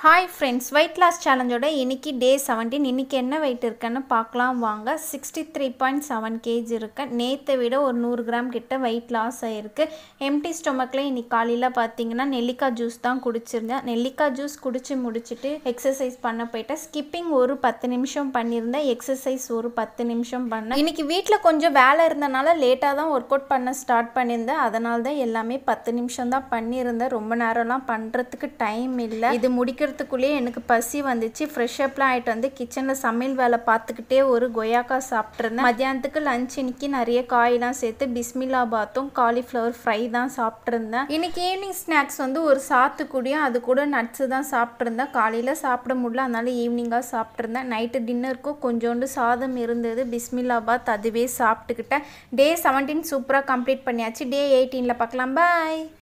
hi friends weight loss சேலஞ்சோட இன்னைக்கு day seventeen இன்னைக்கு என்ன வெயிட் இருக்குன்னு பார்க்கலாம் வாங்க sixty three point seven K இருக்கு நேற்றை விட ஒரு நூறு கிராம் கிட்ட வெயிட் லாஸ் ஆகிருக்கு எம்டி ஸ்டொமக்கில் இன்னைக்கு காலையில் பார்த்தீங்கன்னா நெல்லிக்காய் ஜூஸ் தான் குடிச்சிருந்தேன் நெல்லிக்காய் ஜூஸ் குடிச்சு முடிச்சுட்டு எக்ஸசைஸ் பண்ண போயிட்டேன் ஸ்கிப்பிங் ஒரு பத்து நிமிஷம் பண்ணியிருந்தேன் எக்ஸசைஸ் ஒரு பத்து நிமிஷம் பண்ணேன் இன்னைக்கு வீட்டில் கொஞ்சம் வேலை இருந்தனால லேட்டாக தான் ஒர்க் அவுட் பண்ண ஸ்டார்ட் பண்ணியிருந்தேன் அதனால தான் எல்லாமே பத்து நிமிஷம் தான் பண்ணியிருந்தேன் ரொம்ப நேரம்லாம் பண்ணுறதுக்கு டைம் இல்லை இது முடிக்கிறதுக்குள்ளேயே எனக்கு பசி வந்துச்சு ஃப்ரெஷ் அப்லாம் ஆகிட்டு வந்து கிச்சனில் சமையல் வேலை பார்த்துக்கிட்டே ஒரு கொய்யாக்காய் சாப்பிட்ருந்தேன் மத்தியானத்துக்கு லஞ்ச் இன்னைக்கு நிறைய காயெல்லாம் சேர்த்து பிஸ்மில்லா பாத்தும் காலிஃப்ளவர் ஃப்ரை தான் சாப்பிட்ருந்தேன் இன்னைக்கு ஈவினிங் ஸ்நாக்ஸ் வந்து ஒரு சாத்துக்குடியும் அது கூட நட்ஸு தான் சாப்பிட்ருந்தேன் காலையில் சாப்பிட முடியல அதனால ஈவினிங்காக சாப்பிட்ருந்தேன் நைட்டு டின்னருக்கும் கொஞ்சோண்டு சாதம் இருந்தது பிஸ்மில்லாபாத் அதுவே சாப்பிட்டுக்கிட்டேன் டே செவன்டீன் சூப்பராக கம்ப்ளீட் பண்ணியாச்சு டே எயிட்டீனில் பார்க்கலாம் பாய்